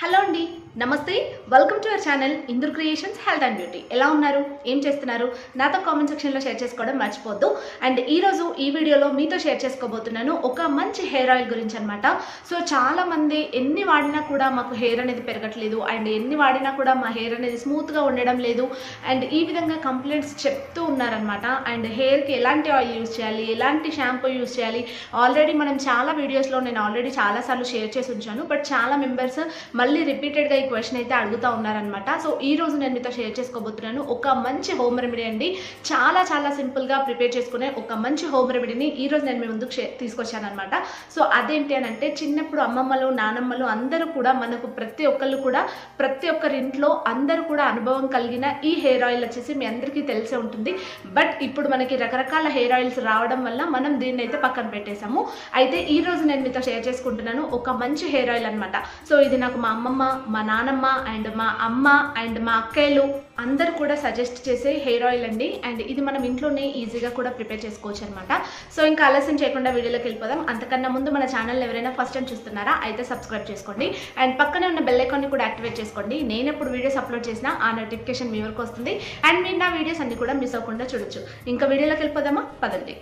hello అండి నమస్తే welcome to our channel Indur creations health and beauty ఎలా ఉన్నారు ఏం చేస్తున్నారు నాతో కామెంట్ సెక్షన్లో షేర్ చేసుకోవడం మర్చిపోద్దు అండ్ ఈరోజు ఈ వీడియోలో మీతో షేర్ చేసుకోబోతున్నాను ఒక మంచి హెయిర్ ఆయిల్ గురించి అనమాట సో చాలా మంది ఎన్ని వాడినా కూడా మాకు హెయిర్ అనేది పెరగట్లేదు అండ్ ఎన్ని వాడినా కూడా మా హెయిర్ అనేది స్మూత్గా ఉండడం లేదు అండ్ ఈ విధంగా కంప్లైంట్స్ చెప్తూ ఉన్నారనమాట అండ్ హెయిర్కి ఎలాంటి ఆయిల్ యూస్ చేయాలి ఎలాంటి షాంపూ యూస్ చేయాలి ఆల్రెడీ మనం చాలా వీడియోస్లో నేను ఆల్రెడీ చాలాసార్లు షేర్ చేసి ఉంచాను బట్ చాలా మెంబర్స్ మళ్ళీ రిపీటెడ్గా ఈ క్వశ్చన్ అయితే అడుగుతూ ఉన్నారనమాట సో ఈ రోజు నేను మీతో షేర్ చేసుకోబోతున్నాను ఒక మంచి హోమ్ రెమెడీ అండి చాలా చాలా సింపుల్గా ప్రిపేర్ చేసుకునే ఒక మంచి హోమ్ రెమెడీని ఈ రోజు నేను మీ ముందుకు షే- తీసుకొచ్చాను అనమాట సో అదేంటి అని అంటే చిన్నప్పుడు అమ్మమ్మలు నానమ్మలు అందరూ కూడా మనకు ప్రతి ఒక్కళ్ళు కూడా ప్రతి ఒక్కరి ఇంట్లో అందరూ కూడా అనుభవం కలిగిన ఈ హెయిర్ ఆయిల్ వచ్చేసి మీ అందరికీ తెలిసే ఉంటుంది బట్ ఇప్పుడు మనకి రకరకాల హెయిర్ ఆయిల్స్ రావడం వల్ల మనం దీన్ని అయితే పక్కన పెట్టేశాము అయితే ఈ రోజు నేను మీతో షేర్ చేసుకుంటున్నాను ఒక మంచి హెయిర్ ఆయిల్ అనమాట సో ఇది నాకు మా అమ్మమ్మ మా నానమ్మ అండ్ మా అమ్మ అండ్ మా అక్కయ్యలు అందరూ కూడా సజెస్ట్ చేసే హెయిర్ ఆయిల్ అండి అండ్ ఇది మనం ఇంట్లోనే ఈజీగా కూడా ప్రిపేర్ చేసుకోవచ్చు అనమాట సో ఇంకా ఆలస్యం చేయకుండా వీడియోలోకి వెళ్ళిపోదాం అంతకన్నా ముందు మన ఛానల్ ఎవరైనా ఫస్ట్ టైం చూస్తున్నారా అయితే సబ్స్క్రైబ్ చేసుకోండి అండ్ పక్కనే ఉన్న బెల్ ఐకాన్ని కూడా యాక్టివేట్ చేసుకోండి నేను ఎప్పుడు వీడియోస్ అప్లోడ్ చేసినా ఆ నోటిఫికేషన్ మీ వరకు వస్తుంది అండ్ మీరు నా వీడియోస్ అన్ని కూడా మిస్ అవ్వకుండా చూడొచ్చు ఇంకా వీడియోలోకి వెళ్ళిపోదామా పదండి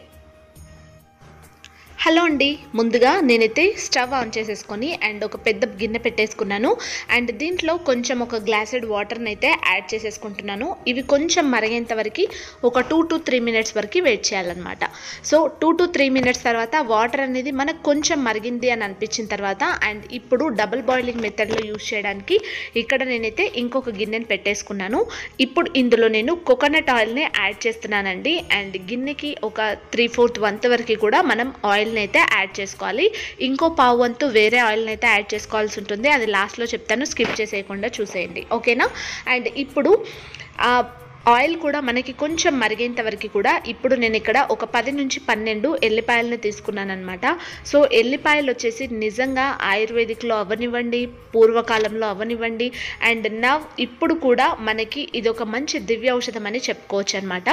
హలో అండి ముందుగా నేనైతే స్టవ్ ఆన్ చేసేసుకొని అండ్ ఒక పెద్ద గిన్నె పెట్టేసుకున్నాను అండ్ దీంట్లో కొంచెం ఒక గ్లాసెడ్ వాటర్ని అయితే యాడ్ చేసేసుకుంటున్నాను ఇవి కొంచెం మరిగేంత వరకు ఒక టూ టు త్రీ మినిట్స్ వరకు వెయిట్ చేయాలన్నమాట so two to three minutes తర్వాత వాటర్ అనేది మనకు కొంచెం మరిగింది అని అనిపించిన తర్వాత అండ్ ఇప్పుడు డబుల్ బాయిలింగ్ మెథడ్లో యూస్ చేయడానికి ఇక్కడ నేనైతే ఇంకొక గిన్నెని పెట్టేసుకున్నాను ఇప్పుడు ఇందులో నేను కోకోనట్ ఆయిల్ని యాడ్ చేస్తున్నానండి అండ్ గిన్నెకి ఒక త్రీ ఫోర్త్ వంత్ వరకు కూడా మనం ఆయిల్ని అయితే యాడ్ చేసుకోవాలి ఇంకో పావు వంతు వేరే ఆయిల్ని అయితే యాడ్ చేసుకోవాల్సి ఉంటుంది అది లాస్ట్లో చెప్తాను స్కిప్ చేసేయకుండా చూసేయండి ఓకేనా అండ్ ఇప్పుడు ఆ ఆయిల్ కూడా మనకి కొంచెం మరిగేంత వరకు కూడా ఇప్పుడు నేను ఇక్కడ ఒక పది నుంచి పన్నెండు ఎల్లిపాయలని తీసుకున్నాను అనమాట సో ఎల్లిపాయలు వచ్చేసి నిజంగా ఆయుర్వేదిక్లో అవ్వనివ్వండి పూర్వకాలంలో అవ్వనివ్వండి అండ్ నవ్ ఇప్పుడు కూడా మనకి ఇది ఒక మంచి దివ్య ఔషధం అని చెప్పుకోవచ్చు అనమాట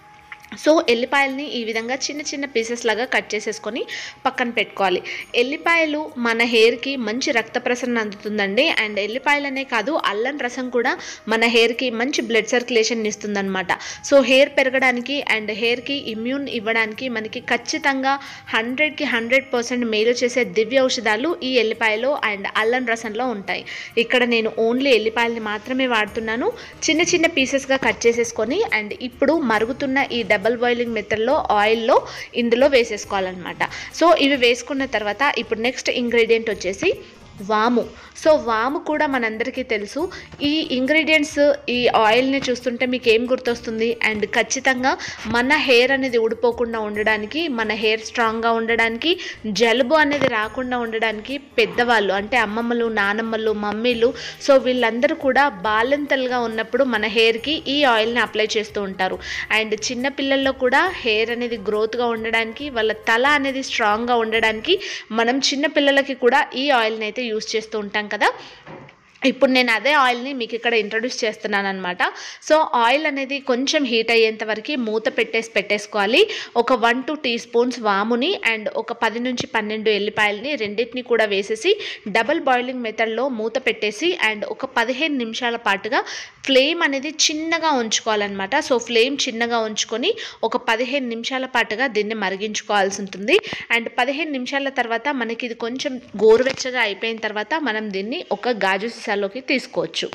సో ఎల్లిపాయలని ఈ విధంగా చిన్న చిన్న పీసెస్ లాగా కట్ చేసేసుకొని పక్కన పెట్టుకోవాలి ఎల్లిపాయలు మన హెయిర్కి మంచి రక్త ప్రసరణ అందుతుందండి అండ్ ఎల్లిపాయలనే కాదు అల్లం రసం కూడా మన హెయిర్కి మంచి బ్లడ్ సర్క్యులేషన్ ఇస్తుందన్నమాట సో హెయిర్ పెరగడానికి అండ్ హెయిర్కి ఇమ్యూన్ ఇవ్వడానికి మనకి ఖచ్చితంగా హండ్రెడ్కి హండ్రెడ్ పర్సెంట్ మేలు చేసే దివ్య ఔషధాలు ఈ ఎల్లిపాయలో అండ్ అల్లం రసంలో ఉంటాయి ఇక్కడ నేను ఓన్లీ ఎల్లిపాయల్ని మాత్రమే వాడుతున్నాను చిన్న చిన్న పీసెస్గా కట్ చేసేసుకొని అండ్ ఇప్పుడు మరుగుతున్న ఈ డబల్ బాయిలింగ్ మెథడ్లో ఆయిల్లో ఇందులో వేసేసుకోవాలన్నమాట సో ఇవి వేసుకున్న తర్వాత ఇప్పుడు నెక్స్ట్ ఇంగ్రీడియంట్ వచ్చేసి వాము సో వాము కూడా మనందరికీ తెలుసు ఈ ఇంగ్రీడియంట్స్ ఈ ఆయిల్ని చూస్తుంటే మీకు ఏం గుర్తొస్తుంది అండ్ ఖచ్చితంగా మన హెయిర్ అనేది ఊడిపోకుండా ఉండడానికి మన హెయిర్ స్ట్రాంగ్గా ఉండడానికి జలుబు అనేది రాకుండా ఉండడానికి పెద్దవాళ్ళు అంటే అమ్మమ్మలు నానమ్మలు మమ్మీలు సో వీళ్ళందరూ కూడా బాలెంతలుగా ఉన్నప్పుడు మన హెయిర్కి ఈ ఆయిల్ని అప్లై చేస్తూ ఉంటారు అండ్ చిన్న పిల్లల్లో కూడా హెయిర్ అనేది గ్రోత్గా ఉండడానికి వాళ్ళ తల అనేది స్ట్రాంగ్గా ఉండడానికి మనం చిన్న పిల్లలకి కూడా ఈ ఆయిల్ని అయితే యూస్ చేస్తూ ఉంటాం కదా ఇప్పుడు నేను అదే ఆయిల్ని మీకు ఇక్కడ ఇంట్రొడ్యూస్ చేస్తున్నాను అనమాట సో ఆయిల్ అనేది కొంచెం హీట్ అయ్యేంత వరకు మూత పెట్టేసి పెట్టేసుకోవాలి ఒక వన్ టూ టీ స్పూన్స్ వాముని అండ్ ఒక పది నుంచి పన్నెండు ఎల్లిపాయలని రెండింటిని కూడా వేసేసి డబల్ బాయిలింగ్ మెథడ్లో మూత పెట్టేసి అండ్ ఒక పదిహేను నిమిషాల పాటుగా ఫ్లేమ్ అనేది చిన్నగా ఉంచుకోవాలన్నమాట సో ఫ్లేమ్ చిన్నగా ఉంచుకొని ఒక పదిహేను నిమిషాల పాటుగా దీన్ని మరిగించుకోవాల్సి ఉంటుంది అండ్ పదిహేను నిమిషాల తర్వాత మనకి ఇది కొంచెం గోరువెచ్చగా అయిపోయిన తర్వాత మనం దీన్ని ఒక గాజు సీసాలోకి తీసుకోవచ్చు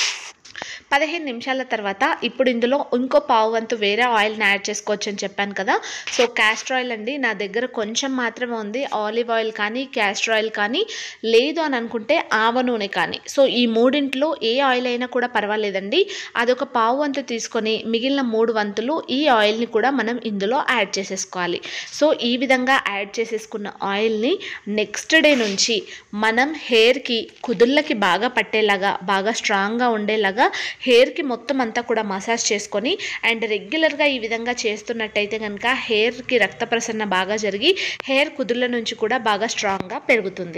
పదిహేను నిమిషాల తర్వాత ఇప్పుడు ఇందులో ఇంకో పావు వంతు వేరే ఆయిల్ని యాడ్ చేసుకోవచ్చు అని చెప్పాను కదా సో క్యాస్టర్ ఆయిల్ అండి నా దగ్గర కొంచెం మాత్రమే ఉంది ఆలివ్ ఆయిల్ కానీ క్యాస్టర్ ఆయిల్ కానీ లేదు అని అనుకుంటే ఆవ నూనె కానీ సో ఈ మూడింట్లో ఏ ఆయిల్ అయినా కూడా పర్వాలేదండి అదొక పావు వంతు తీసుకొని మిగిలిన మూడు వంతులు ఈ ఆయిల్ని కూడా మనం ఇందులో యాడ్ చేసేసుకోవాలి సో ఈ విధంగా యాడ్ చేసేసుకున్న ఆయిల్ని నెక్స్ట్ డే నుంచి మనం హెయిర్కి కుదుళ్ళకి బాగా పట్టేలాగా బాగా స్ట్రాంగ్గా ఉండేలాగా హెయిర్కి మొత్తం అంతా కూడా మసాజ్ చేసుకొని అండ్ రెగ్యులర్గా ఈ విధంగా చేస్తున్నట్టయితే కనుక హెయిర్కి రక్త ప్రసరణ బాగా జరిగి హెయిర్ కుదుళ్ళ నుంచి కూడా బాగా స్ట్రాంగ్గా పెరుగుతుంది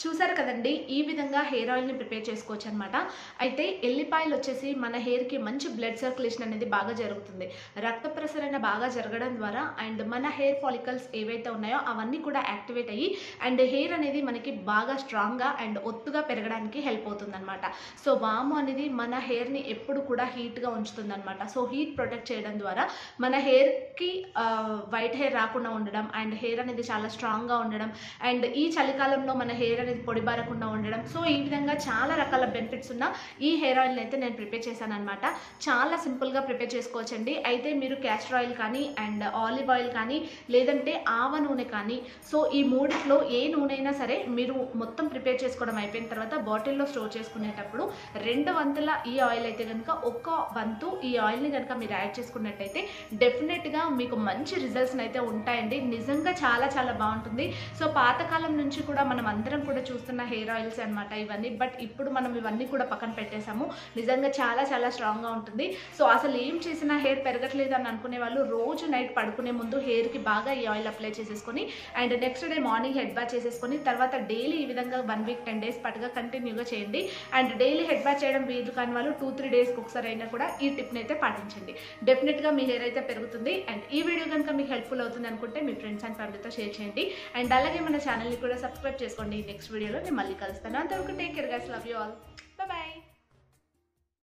చూసారు కదండి ఈ విధంగా హెయిర్ ఆయిల్ని ప్రిపేర్ చేసుకోవచ్చు అనమాట అయితే ఎల్లిపాయలు వచ్చేసి మన హెయిర్కి మంచి బ్లడ్ సర్క్యులేషన్ అనేది బాగా జరుగుతుంది రక్త ప్రసరణ బాగా జరగడం ద్వారా అండ్ మన హెయిర్ ఫాలికల్స్ ఏవైతే ఉన్నాయో అవన్నీ కూడా యాక్టివేట్ అయ్యి అండ్ హెయిర్ అనేది మనకి బాగా స్ట్రాంగ్గా అండ్ ఒత్తుగా పెరగడానికి హెల్ప్ అవుతుంది అనమాట సో వాము అనేది మన హెయిర్ని ఎప్పుడు కూడా హీట్గా ఉంచుతుంది అనమాట సో హీట్ ప్రొటెక్ట్ చేయడం ద్వారా మన హెయిర్కి వైట్ హెయిర్ రాకుండా ఉండడం అండ్ హెయిర్ అనేది చాలా స్ట్రాంగ్గా ఉండడం అండ్ ఈ చలికాలంలో మన హెయిర్ అనేది పొడిబారకుండా ఉండడం సో ఈ విధంగా చాలా రకాల బెనిఫిట్స్ ఉన్న ఈ హెయిర్ ఆయిల్ని అయితే నేను ప్రిపేర్ చేశాను అనమాట చాలా సింపుల్గా ప్రిపేర్ చేసుకోవచ్చండి అయితే మీరు క్యాస్టర్ ఆయిల్ కానీ అండ్ ఆలివ్ ఆయిల్ కానీ లేదంటే ఆవ నూనె కానీ సో ఈ మూడిట్లో ఏ నూనె అయినా సరే మీరు మొత్తం ప్రిపేర్ చేసుకోవడం అయిపోయిన తర్వాత బాటిల్లో స్టోర్ చేసుకునేటప్పుడు రెండు వంతుల ఈ ఆయిల్ అయితే కనుక ఒక్క వంతు ఈ ఆయిల్ని కనుక మీరు యాడ్ చేసుకున్నట్టయితే డెఫినెట్గా మీకు మంచి రిజల్ట్స్ అయితే ఉంటాయండి నిజంగా చాలా చాలా బాగుంటుంది సో పాతకాలం నుంచి కూడా మనం అందరం కూడా చూస్తున్న హెయిర్ ఆయిల్స్ అన్నమాట ఇవన్నీ బట్ ఇప్పుడు మనం ఇవన్నీ కూడా పక్కన పెట్టేశాము నిజంగా చాలా చాలా స్ట్రాంగ్గా ఉంటుంది సో అసలు ఏం చేసినా హెయిర్ పెరగట్లేదు అని అనుకునే వాళ్ళు రోజు నైట్ పడుకునే ముందు హెయిర్కి బాగా ఈ ఆయిల్ అప్లై చేసేసుకొని and next day morning head bath చేసేసుకొని తర్వాత డైలీ ఈ విధంగా వన్ వీక్ టెన్ డేస్ పాటుగా కంటిన్యూగా చేయండి అండ్ డైలీ హెడ్ బాత్ చేయడం వీలు కాని వాళ్ళు టూ త్రీ డేస్కి ఒకసారి అయినా కూడా ఈ టిప్ని అయితే పాటించండి డెఫినెట్గా మీ హెయిర్ అయితే పెరుగుతుంది అండ్ ఈ వీడియో కనుక మీకు హెల్ప్ఫుల్ అవుతుంది అనుకుంటే మీ ఫ్రెండ్స్ అండ్ ఫ్యామిలీతో షేర్ చేయండి అండ్ అలాగే మన ఛానల్ని కూడా సబ్స్క్రైబ్ చేసుకోండి నెక్స్ట్ వీడియోలో నేను మళ్ళీ కలుస్తాను అంతవరకు take care guys love you all bye